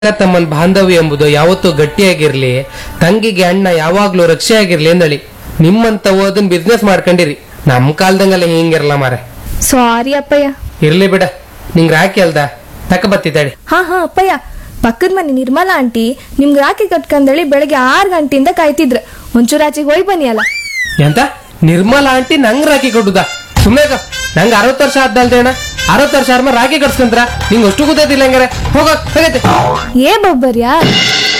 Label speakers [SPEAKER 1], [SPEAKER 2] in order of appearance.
[SPEAKER 1] ತಮ್ಮನ್ ಬಾಂಧವ್ಯ ಎಂಬುದು ಯಾವತ್ತೂ ಗಟ್ಟಿಯಾಗಿರ್ಲಿ ತಂಗಿಗೆ ಅಣ್ಣ ಯಾವಾಗ್ಲೂ ರಕ್ಷೆ ಆಗಿರ್ಲಿ ಎಂದಳಿ ನಿಮ್ಮಂತ ಓದನ್ ಬಿಸ್ನೆಸ್ ಮಾಡ್ಕೊಂಡಿರಿ ನಮ್ ಕಾಲ್ದಂಗೆಲ್ಲ ಹಿಂಗಿರಲ್ಲ ಮಾರೆ
[SPEAKER 2] ಸಾರಿ ಅಪ್ಪಯ್ಯ
[SPEAKER 1] ಇರ್ಲಿ ಬಿಡ ನಿಂಗ್ ರಾಕಿ ಅಲ್ದ ತಕ ಬತ್ತಿದ್ದಾಡಿ
[SPEAKER 2] ಹಾ ಹಾ ಅಪ್ಪಯ್ಯ ಪಕ್ಕದ ಮನೆ ನಿರ್ಮಲಾ ಆಂಟಿ ನಿಮ್ಗೆ ರಾಖಿ ಕಟ್ಕಂದಳಿ ಬೆಳಗ್ಗೆ ಆರು ಗಂಟೆಯಿಂದ ಕಾಯ್ತಿದ್ರ ಒಂಚೂರು ಆಚೆಗೆ ಹೋಯ್ ಬನ್ನಿ ಅಲ್ಲ
[SPEAKER 1] ಎಂತ ನಿರ್ಮಲಾ ಆಂಟಿ ನಂಗ್ ರಾಖಿ ಕೊಡುದ ಸುಮ್ನೆ ಇರು. ನಂಗ್ ಅರವತ್ತು ವರ್ಷ ಆದ್ದಲ್ದೆ ಅಣ್ಣ ಅರವತ್ತು ವರ್ಷ ಆದ್ಮೇಲೆ ರಾಖಿ ಕಟ್ಸ್ಕಂದ್ರ ನಿಂಗ್ ಅಷ್ಟು ಗೊತ್ತಾಯ್ತಿಲ್ಲ ಹಂಗಾರೆ ಹೋಗ ಹೋಗೈತೆ
[SPEAKER 2] ಏ ಬೊಬ್ಬರ್ಯಾ